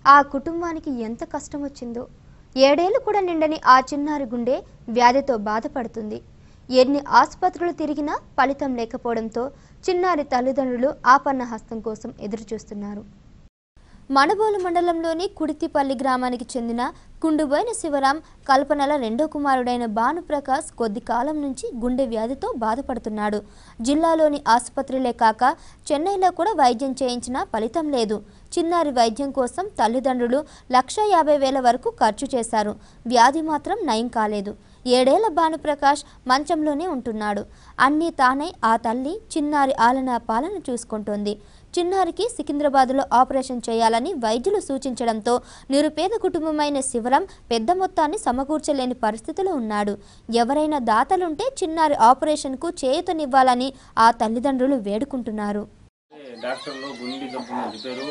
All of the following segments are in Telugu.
ఆ కుటుంబానికి ఎంత కష్టం వచ్చిందో ఏడేళ్లు కూడా నిండని ఆ చిన్నారి గుండె వ్యాధితో బాధపడుతుంది ఎన్ని ఆసుపత్రులు తిరిగినా ఫలితం లేకపోవడంతో చిన్నారి తల్లిదండ్రులు ఆపన్న హస్తం కోసం ఎదురుచూస్తున్నారు మణబోలు మండలంలోని కుడితిపల్లి గ్రామానికి చెందిన కుండుబోయిన శివరాం కల్పనల రెండో కుమారుడైన భానుప్రకాష్ కొద్ది కాలం నుంచి గుండె వ్యాధితో బాధపడుతున్నాడు జిల్లాలోని ఆసుపత్రులే కాక చెన్నైలో కూడా వైద్యం చేయించినా ఫలితం లేదు చిన్నారి వైద్యం కోసం తల్లిదండ్రులు లక్ష యాభై వేల వరకు ఖర్చు చేశారు వ్యాధి మాత్రం నయం కాలేదు ఏడేళ్ల భానుప్రకాష్ మంచంలోనే ఉంటున్నాడు అన్నీ తానై ఆ తల్లి చిన్నారి ఆలన పాలన చూసుకుంటోంది చిన్నారికి సికింద్రాబాద్లో ఆపరేషన్ చేయాలని వైద్యులు సూచించడంతో నిరుపేద కుటుంబమైన శివరాం పెద్ద మొత్తాన్ని సమకూర్చలేని పరిస్థితిలో ఉన్నాడు ఎవరైనా దాతలుంటే చిన్నారి ఆపరేషన్కు చేయూతనివ్వాలని ఆ తల్లిదండ్రులు వేడుకుంటున్నారు డాక్టర్లు గుండె జబ్బు చెప్పారు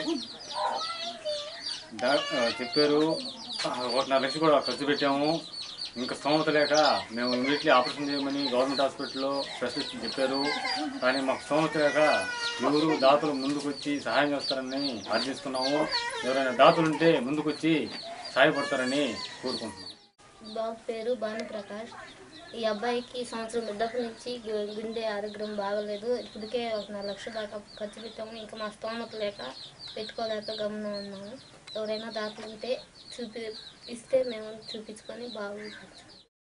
డాక్ ఆ, చెప్పారు ఆ, ఒకటిన్నర లక్ష కూడా ఖర్చు పెట్టాము ఇంకా స్తోమత లేక మేము ఇమీడియట్లీ ఆపరేషన్ చేయమని గవర్నమెంట్ హాస్పిటల్లో స్పెషలిస్ట్ చెప్పారు కానీ మాకు స్తోమత లేక ఎవరు దాతలు ముందుకొచ్చి సహాయం చేస్తారని ఆర్జిస్తున్నాము ఎవరైనా దాతలు ఉంటే ముందుకొచ్చి సహాయపడతారని కోరుకుంటున్నాం బాబు పేరు భానుప్రకాష్ ఈ అబ్బాయికి ఈ సంవత్సరం బిడ్డప్పటి నుంచి గు- గుండె ఆరోగ్యం బాగలేదు ఇప్పటికే ఒక నాలుగు లక్షల దాకా ఖర్చు పెట్టాము ఇంకా మా స్తోమత లేక పెట్టుకోలేక గమనం ఉన్నాము ఎవరైనా దాతలు ఉంటే చూపి ఇస్తే మేము చూపించుకొని బాగుంటాం